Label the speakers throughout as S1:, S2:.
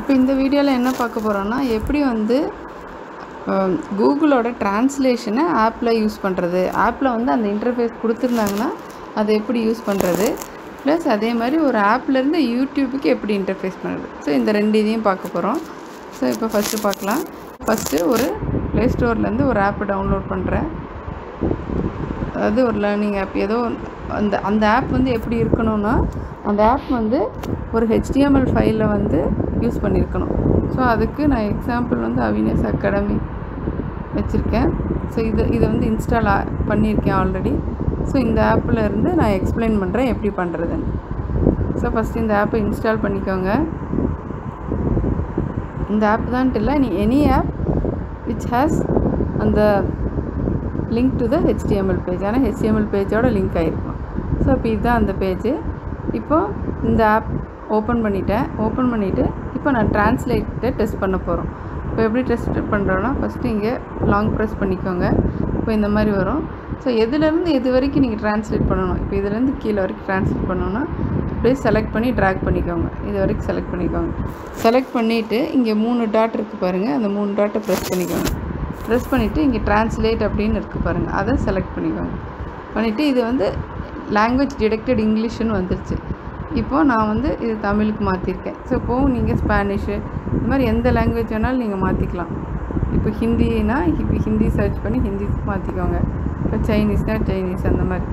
S1: இப்போ இந்த வீடியோவில் என்ன பார்க்க போகிறோன்னா எப்படி வந்து கூகுளோட ட்ரான்ஸ்லேஷனை ஆப்பில் யூஸ் பண்ணுறது ஆப்பில் வந்து அந்த இன்டர்ஃபேஸ் கொடுத்துருந்தாங்கன்னா அதை எப்படி யூஸ் பண்ணுறது ப்ளஸ் அதே மாதிரி ஒரு ஆப்லேருந்து யூடியூபுக்கு எப்படி இன்டர்ஃபேஸ் பண்ணுறது ஸோ இந்த ரெண்டு இதையும் பார்க்க போகிறோம் ஸோ இப்போ ஃபஸ்ட்டு பார்க்கலாம் ஃபஸ்ட்டு ஒரு ப்ளே ஸ்டோர்லேருந்து ஒரு ஆப்பை டவுன்லோட் பண்ணுறேன் அதாவது ஒரு லேர்னிங் ஆப் ஏதோ அந்த அந்த ஆப் வந்து எப்படி இருக்கணும்னா அந்த ஆப் வந்து ஒரு ஹெச்டிஎம்எல் ஃபைலில் வந்து யூஸ் பண்ணியிருக்கணும் ஸோ அதுக்கு நான் எக்ஸாம்பிள் வந்து அவினஸ் அகாடமி வச்சுருக்கேன் ஸோ இது இதை வந்து இன்ஸ்டால் பண்ணியிருக்கேன் ஆல்ரெடி ஸோ இந்த ஆப்பில் இருந்து நான் எக்ஸ்பிளைன் பண்ணுறேன் எப்படி பண்ணுறதுன்னு ஸோ ஃபஸ்ட்டு இந்த ஆப்பை இன்ஸ்டால் பண்ணிக்கோங்க இந்த ஆப் தான்ட்டு இல்லை நீ எனி ஆப் விச் ஹேஸ் அந்த link to the HTML page ஆனால் ஹெச்டிஎம்எல் பேஜோட லிங்க் ஆகிருக்கும் ஸோ இப்போ இதுதான் அந்த பேஜ் இப்போ இந்த ஆப் ஓப்பன் பண்ணிட்டேன் ஓப்பன் பண்ணிவிட்டு இப்போ நான் ட்ரான்ஸ்லேட்டை டெஸ்ட் பண்ண போகிறோம் இப்போ எப்படி டெஸ்ட் பண்ணுறோன்னா ஃபஸ்ட்டு இங்கே லாங் ப்ரெஸ் பண்ணிக்கோங்க இப்போ இந்த மாதிரி வரும் ஸோ எதுலேருந்து எது வரைக்கும் நீங்கள் ட்ரான்ஸ்லேட் பண்ணணும் இப்போ இதுலேருந்து கீழே வரைக்கும் ட்ரான்ஸ்லேட் பண்ணணும்னா அப்படியே செலக்ட் பண்ணி ட்ராக் பண்ணிக்கோங்க இது வரைக்கும் செலக்ட் பண்ணிக்கோங்க செலக்ட் பண்ணிவிட்டு இங்கே மூணு டாட் இருக்குது பாருங்கள் அந்த மூணு டாட்டை ப்ரெஸ் பண்ணிக்கோங்க ப்ரெஸ் பண்ணிவிட்டு இங்கே ட்ரான்ஸ்லேட் அப்படின்னு இருக்குது பாருங்கள் அதை செலக்ட் பண்ணிக்கோங்க பண்ணிவிட்டு இது வந்து லாங்குவேஜ் டிடெக்டட் இங்கிலீஷ்னு வந்துருச்சு இப்போது நான் வந்து இது தமிழுக்கு மாற்றிருக்கேன் ஸோ இப்போது நீங்கள் ஸ்பானிஷு இந்த மாதிரி எந்த லாங்குவேஜ் வேணாலும் நீங்கள் மாற்றிக்கலாம் இப்போ ஹிந்தினா இப்போ ஹிந்தி சர்ச் பண்ணி ஹிந்தி மாற்றிக்கோங்க இப்போ சைனீஸ்னால் சைனீஸ் அந்த மாதிரி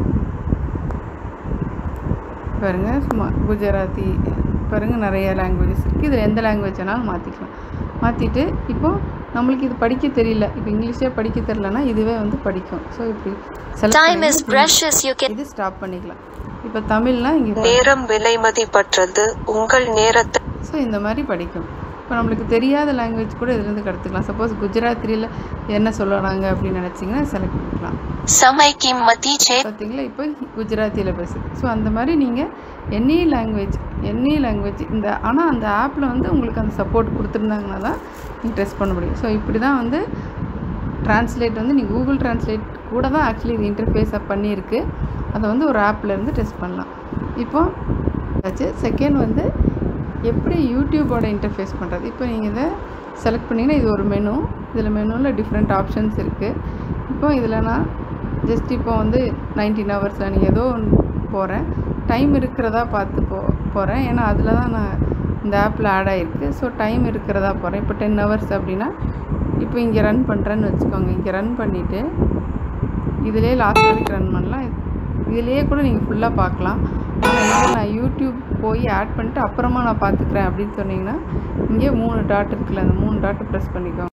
S1: பாருங்கள் சும்மா குஜராத்தி பாருங்கள் நிறைய லாங்குவேஜஸ் இருக்குது இதில் எந்த லாங்குவேஜ் வேணாலும் மாற்றிக்கலாம் மாற்றிட்டு இப்போது நம்மளுக்கு இது படிக்க தெரியல இப்போ இங்கிலீஷே படிக்க தெரியலனா இதுவே வந்து படிக்கும் ஸோ இப்படி select
S2: Time is
S1: பண்ணி
S2: precious. You can
S1: இது ஸ்டாப் பண்ணிக்கலாம் இப்போ தமிழ்னா இங்கே
S3: நேரம் விலைமதிப்பற்றது உங்கள் நேரத்தை
S1: ஸோ இந்த மாதிரி படிக்கும் இப்போ நம்மளுக்கு தெரியாத லாங்குவேஜ் கூட இதுலேருந்து கற்றுக்கலாம் சப்போஸ் குஜராத்தியில் என்ன சொல்லுறாங்க அப்படின்னு நினச்சிங்கன்னா செலக்ட் பண்ணிக்கலாம்
S3: समय कीमती छे
S1: பார்த்தீங்களா இப்போ குஜராத்தியில் பேசுது ஸோ அந்த மாதிரி நீங்கள் எனி லாங்குவேஜ் எனி லாங்குவேஜ் இந்த ஆனால் அந்த ஆப்பில் வந்து உங்களுக்கு அந்த சப்போர்ட் கொடுத்துருந்தாங்கன்னா தான் நீங்கள் டெஸ்ட் பண்ண முடியும் ஸோ இப்படி தான் வந்து ட்ரான்ஸ்லேட் வந்து நீ கூகுள் ட்ரான்ஸ்லேட் கூட தான் ஆக்சுவலி இது இன்டர்ஃபேஸாக பண்ணியிருக்கு அதை வந்து ஒரு ஆப்லேருந்து டெஸ்ட் பண்ணலாம் இப்போ ஆச்சு செகண்ட் வந்து எப்படி யூடியூபோட இன்டர்ஃபேஸ் பண்ணுறது இப்போ நீங்கள் இதை செலக்ட் பண்ணிங்கன்னா இது ஒரு மெனு இதில் மெனுவில் டிஃப்ரெண்ட் ஆப்ஷன்ஸ் இருக்குது இப்போ இதில் நான் ஜஸ்ட் இப்போ வந்து நைன்டீன் ஹவர்ஸில் நீங்கள் ஏதோ ஒன்று போகிறேன் டைம் இருக்கிறதா பார்த்து போ போகிறேன் ஏன்னா அதில் தான் நான் இந்த ஆப்பில் ஆட் ஆகிருக்கு ஸோ டைம் இருக்கிறதா போகிறேன் இப்போ டென் ஹவர்ஸ் அப்படின்னா இப்போ இங்கே ரன் பண்ணுறேன்னு வச்சுக்கோங்க இங்கே ரன் பண்ணிவிட்டு இதிலே லாஸ்ட் வரைக்கும் ரன் பண்ணலாம் இதிலேயே கூட நீங்கள் ஃபுல்லாக பார்க்கலாம் ஆனால் இங்கே நான் யூடியூப் போய் ஆட் பண்ணிட்டு அப்புறமா நான் பார்த்துக்கிறேன் அப்படின்னு சொன்னீங்கன்னா இங்கே மூணு டாட் இருக்குல்ல அந்த மூணு டாட்டை ப்ரெஸ் பண்ணிக்கோங்க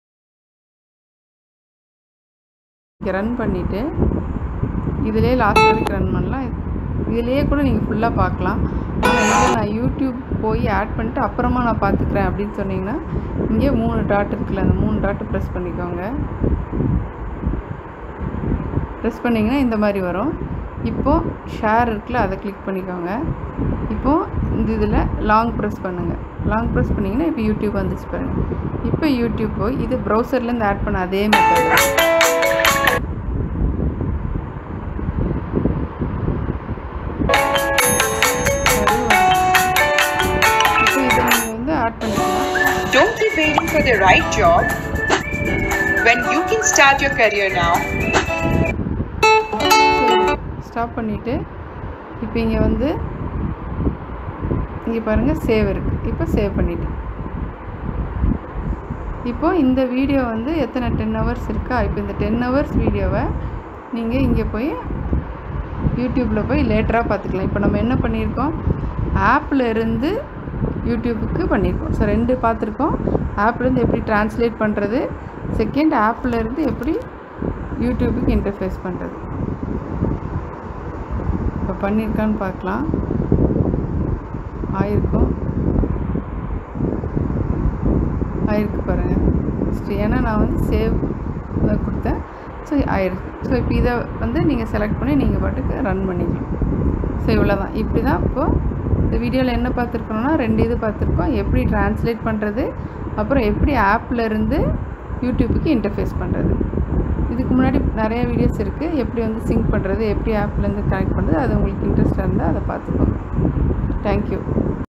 S1: இங்கே ரன் பண்ணிவிட்டு இதிலே லாஸ்ட் வரைக்கும் ரன் பண்ணலாம் இதிலேயே கூட நீங்கள் ஃபுல்லாக பார்க்கலாம் ஆனால் இங்கே நான் யூடியூப் போய் ஆட் பண்ணிட்டு அப்புறமா நான் பார்த்துக்கிறேன் அப்படின்னு சொன்னீங்கன்னா இங்கே மூணு டாட் இருக்குல்ல அந்த மூணு டாட்டை ப்ரெஸ் பண்ணிக்கோங்க ப்ரெஸ் பண்ணிங்கன்னா இந்த மாதிரி வரும் இப்போது ஷேர் இருக்குல்ல அதை கிளிக் பண்ணிக்கோங்க இப்போது இந்த இதில் லாங் ப்ரெஸ் பண்ணுங்கள் லாங் ப்ரெஸ் பண்ணிங்கன்னா இப்போ யூடியூப் வந்துச்சு பாருங்கள் இப்போ யூடியூப் போய் இது ப்ரௌசர்லேருந்து ஆட் பண்ண அதே மெத்தட் இப்போ இதை நீங்கள் வந்து ஆட் பண்ணிக்கலாம்
S4: Don't keep waiting for the right job when you can start your career now.
S1: Stop பண்ணிவிட்டு இப்போ இங்கே வந்து இங்கே பாருங்கள் சேவ் இருக்குது இப்போ சேவ் பண்ணிவிட்டு இப்போ இந்த வீடியோ வந்து எத்தனை டென் ஹவர்ஸ் இருக்கா இப்போ இந்த டென் ஹவர்ஸ் வீடியோவை நீங்கள் இங்கே போய் யூடியூப்பில் போய் லேட்டராக பார்த்துக்கலாம் இப்போ நம்ம என்ன பண்ணியிருக்கோம் ஆப்பில் இருந்து யூடியூபுக்கு பண்ணியிருக்கோம் ஸோ ரெண்டு பார்த்துருக்கோம் ஆப்லேருந்து எப்படி ட்ரான்ஸ்லேட் பண்ணுறது செகண்ட் ஆப்பில் இருந்து எப்படி யூடியூபுக்கு இன்டர்ஃபேஸ் பண்ணுறது இப்போ பண்ணியிருக்கான்னு பார்க்கலாம் ஆயிருக்கும் ஆயிருக்கு பாருங்கள் ஃபஸ்ட்டு ஏன்னா நான் வந்து சேவ் கொடுத்தேன் ஸோ ஆயிருக்கு ஸோ இப்போ இதை வந்து நீங்கள் செலக்ட் பண்ணி நீங்கள் பாட்டுக்கு ரன் பண்ணிக்கலாம் ஸோ இவ்வளோ தான் இப்படி தான் இப்போது இந்த வீடியோவில் என்ன பார்த்துருக்கோம்னா ரெண்டு இது பார்த்துருக்கோம் எப்படி ட்ரான்ஸ்லேட் பண்ணுறது அப்புறம் எப்படி ஆப்பில் இருந்து யூடியூபுக்கு இன்டர்ஃபேஸ் பண்ணுறது இதுக்கு முன்னாடி நிறைய வீடியோஸ் இருக்குது எப்படி வந்து சிங்க் பண்ணுறது எப்படி ஆப்லேருந்து கனெக்ட் பண்ணுறது அது உங்களுக்கு இன்ட்ரெஸ்டாக இருந்தால் அதை பார்த்துக்கோங்க தேங்க்யூ